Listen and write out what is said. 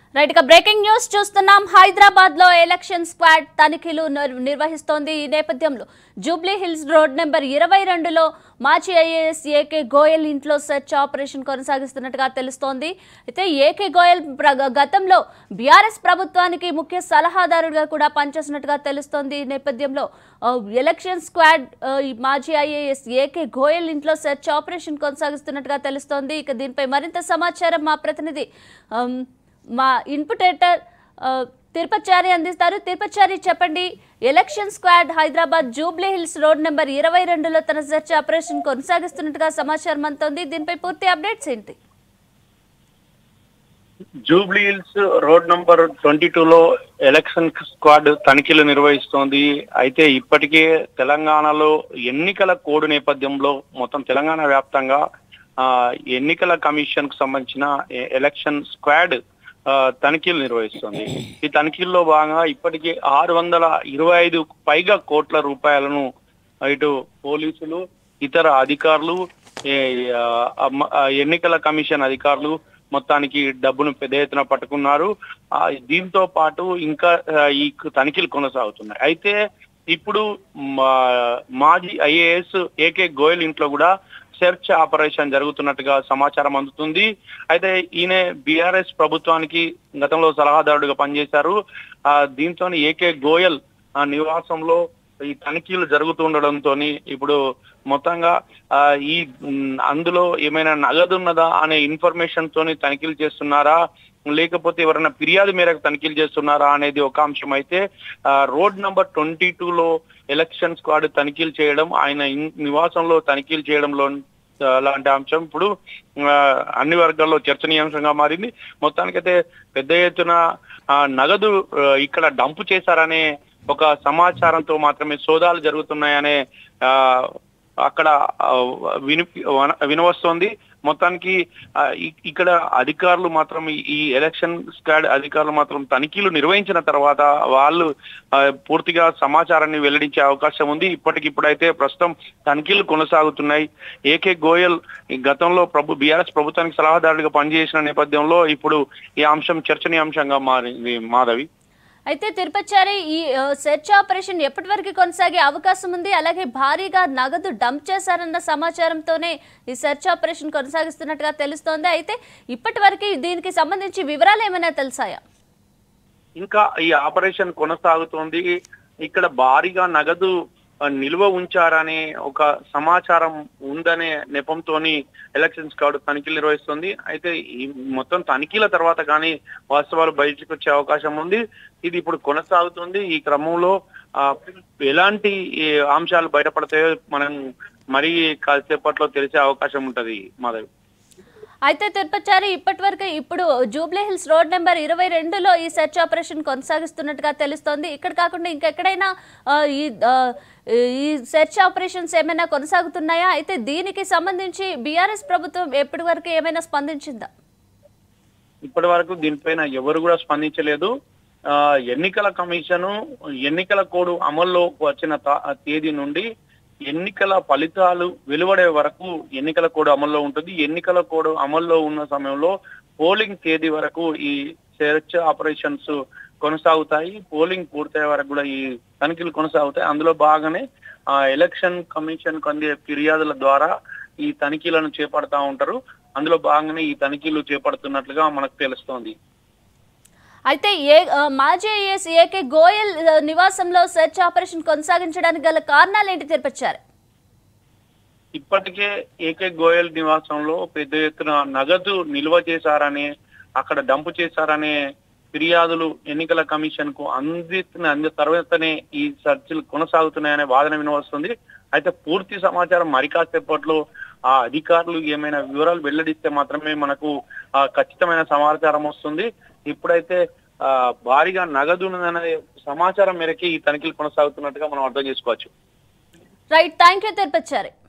right ఇక breaking news చూస్తున్నాం హైదరాబాద్ లో ఎలక్షన్ స్క్వాడ్ తనిఖీలు నిర్- నిర్వహిస్తోంది ఈ నేపథ్యంలో జూబ్లీ హిల్స్ రోడ్ నెంబర్ ఇరవై రెండులో మాజీ ఐఏఎస్ ఏకే గోయల్ ఇంట్లో సెర్చ్ ఆపరేషన్ కొనసాగిస్తున్నట్టుగా తెలుస్తోంది అయితే ఏకే గోయల్ ప్ర- గతంలో బీఆర్ఎస్ ప్రభుత్వానికి ముఖ్య సలహాదారుడిగా కూడా పనిచేసినట్టుగా తెలుస్తోంది ఈ నేపథ్యంలో ఆ, ఎలక్షన్ స్క్వాడ్ ఆ, ఈ మాజీ ఐఏఎస్ ఏకే గోయల్ ఇంట్లో సెర్చ్ ఆపరేషన్ కొనసాగిస్తున్నట్టుగా తెలుస్తోంది ఇక దీనిపై మరింత సమాచారం మా ప్రతినిధి ఆమ్, మా ఇన్పుటేటర్ ఆ, తిరుపతిచారి అందిస్తారు తిరుపతిచారి చెప్పండి election squad Hyderabad Jubilee Hills road number ఇరవై రెండులో తన సెర్చ్ ఆపరేషన్ కొనసాగిస్తున్నట్టుగా సమాచారం అందుతోంది దీనిపై పూర్తి అప్డేట్స్ ఏంటి Jubilee Hills road number twenty లో ఎలక్షన్ స్క్వాడ్ తనిఖీలు నిర్వహిస్తోంది అయితే ఇప్పటికే తెలంగాణలో ఎన్నికల కోడ్ నేపథ్యంలో మొత్తం తెలంగాణ వ్యాప్తంగా ఆ, ఎన్నికల కమిషన్ కు సంబంధించిన ఎ- ఎలక్షన్ స్క్వాడ్ ఆ, తనిఖీలు నిర్వహిస్తోంది ఈ తనిఖీల్లో భాగంగా ఇప్పటికే ఆరు వందల ఇరవై ఐదు పైగా కోట్ల రూపాయలను ఇటు పోలీసులు ఇతర అధికారులు ఏ, ఆ, అమ్మ- ఆ, ఎన్నికల కమిషన్ అధికారులు మొత్తానికి డబ్బును పెద్ద ఎత్తున పట్టుకున్నారు ఆ, దీంతో పాటు ఇంకా ఆ, ఈ తనిఖీలు కొనసాగుతున్నాయి అయితే ఇప్పుడు మా- మాజీ ఐఏఎస్ ఏకే గోయల్ ఇంట్లో కూడా సెర్చ్ ఆపరేషన్ జరుగుతున్నట్టుగా సమాచారం అందుతుంది అయితే ఈయన బీఆర్ఎస్ ప్రభుత్వానికి గతంలో సలహాదారుడిగా పనిచేశారు ఆ దీంతో ఏకే గోయల్ ఆ నివాసంలో ఈ తనిఖీలు జరుగుతుండడంతో ఇప్పుడు మొత్తంగా ఆ, ఈ మ్, అందులో ఏమైనా నగదు ఉన్నదా అనే ఇన్ఫర్మేషన్ తోని తనిఖీలు చేస్తున్నారా లేకపోతే ఎవరైనా ఫిర్యాదు మేరకు తనిఖీలు చేస్తున్నారా అనేది ఒక అంశం అయితే ఆ, రోడ్ నంబర్ ట్వంటీ లో ఎలక్షన్ స్క్వాడ్ తనిఖీలు చేయడం ఆయన ఇన్- నివాసంలో తనిఖీలు చేయడంలో ఆ, లాంటి అంశం ఇప్పుడు ఆ, అన్ని వర్గాల్లో చర్చనీయాంశంగా మారింది మొత్తానికైతే పెద్ద ఎత్తున ఆ, నగదు ఆ, ఇక్కడ డంపు చేశారనే ఒక సమాచారంతో మాత్రమే సోదాలు జరుగుతున్నాయనే ఆ, అక్కడ ఆ, విని వన- వినవస్తోంది మొత్తానికి ఆ, ఇ- ఇక్కడ అధికారులు మాత్రం ఈ- ఈ ఎలక్షన్ స్క్వాడ్ అధికారులు మాత్రం తనిఖీలు నిర్వహించిన తర్వాత వాళ్ళు ఆ, పూర్తిగా సమాచారాన్ని వెల్లడించే అవకాశం ఉంది ఇప్పటికిప్పుడైతే ప్రస్తుతం తనిఖీలు కొనసాగుతున్నాయి ఏకే గోయల్ ఈ గతంలో ప్రభు బీఆర్ఎస్ ప్రభుత్వానికి సలహాదారుడిగా పనిచేసిన నేపథ్యంలో ఇప్పుడు ఈ అంశం చర్చనీయాంశంగా మారింది మాధవి అయితే తిరుపతిచారి ఈ ఆ, సెర్చ్ ఆపరేషన్ ఎప్పటి వరకు కొనసాగే అవకాశం ఉంది అలాగే భారీగా నగదు డంప్ చేశారన్న సమాచారంతోనే ఈ సెర్చ్ ఆపరేషన్ కొనసాగిస్తున్నట్టుగా తెలుస్తోంది అయితే ఇప్పటి వరకు దీనికి సంబంధించి వివరాలు ఏమైనా తెలిసాయా ఇంకా ఈ ఆపరేషన్ కొనసాగుతోంది ఇక్కడ భారీగా నగదు ఆ, నిల్వ ఉంచారనే ఒక సమాచారం ఉందనే నెపంతోని ఎలక్షన్ స్క్వాడ్ తనిఖీలు నిర్వహిస్తుంది అయితే ఈ మొత్తం తనిఖీల తర్వాత కానీ వాస్తవాలు బయటకు వచ్చే అవకాశం ఉంది ఇది ఇప్పుడు కొనసాగుతుంది ఈ క్రమంలో ఆ, ఎలాంటి ఈ అంశాలు బయటపడతాయో మనం మరీ కాసేపట్లో తెలిసే అవకాశం ఉంటది మాధవి అయితే తిరుపతిచారి ఇప్పటి వరకు ఇప్పుడు జూబ్లీ హిల్స్ రోడ్ నెంబర్ ఇరవై రెండులో ఈ సెర్చ్ ఆపరేషన్ కొనసాగిస్తున్నట్టుగా తెలుస్తోంది ఇక్కడ కాకుండా ఇంకెక్కడైనా ఆ, ఈ ఆ, ఈ సెర్చ్ ఆపరేషన్స్ ఏమైనా కొనసాగుతున్నాయా అయితే దీనికి సంబంధించి బీఆర్ఎస్ ప్రభుత్వం ఎప్పటి వరకు ఏమైనా స్పందించిందా ఇప్పటి వరకు దీనిపైన ఎవరు కూడా స్పందించలేదు ఆ, ఎన్నికల కమిషను ఎన్నికల కోడ్ అమల్లో వచ్చిన తా- తేదీ నుండి ఎన్నికల ఫలితాలు వెలువడే వరకు ఎన్నికల కోడ్ అమల్లో ఉంటుంది ఎన్నికల కోడ్ అమల్లో ఉన్న సమయంలో పోలింగ్ తేదీ వరకు ఈ సెర్చ్ ఆపరేషన్స్ కొనసాగుతాయి పోలింగ్ పూర్తయ్యే వరకు కూడా ఈ తనిఖీలు కొనసాగుతాయి అందులో భాగంగానే ఆ ఎలక్షన్ కమిషన్ కు అందే ఫిర్యాదుల ద్వారా ఈ తనిఖీలను చేపడతా ఉంటారు అందులో భాగంగానే ఈ తనిఖీలు చేపడుతున్నట్లుగా మనకు తెలుస్తోంది అయితే ఏ ఆ, మాజీ ఐఏఎస్ ఏకే గోయల్ ఆ, నివాసంలో సెర్చ్ ఆపరేషన్ కొనసాగించడానికి గల కారణాలు ఏంటి తెరపచ్చారు ఇప్పటికే ఏకే గోయల్ నివాసంలో పెద్ద ఎత్తున నగదు నిల్వ చేశారని అక్కడ డంపు చేశారనే ఫిర్యాదులు ఎన్నికల కమిషన్ కు అందిస్తున్న అంది తర్వాతనే ఈ చర్చలు కొనసాగుతున్నాయనే వాదన వినవస్తుంది అయితే పూర్తి సమాచారం మరి కాసేపట్లో ఆ అధికారులు ఏమైనా వివరాలు వెల్లడిస్తే మాత్రమే మనకు ఆ ఖచ్చితమైన సమాచారం వస్తుంది ఇప్పుడైతే ఆ భారీగా నగదు ఉన్నదనే సమాచారం మేరకే ఈ తనిఖీలు కొనసాగుతున్నట్టుగా మనం అర్థం చేసుకోవచ్చు రైట్ థ్యాంక్ యూ తిరుపతిచారి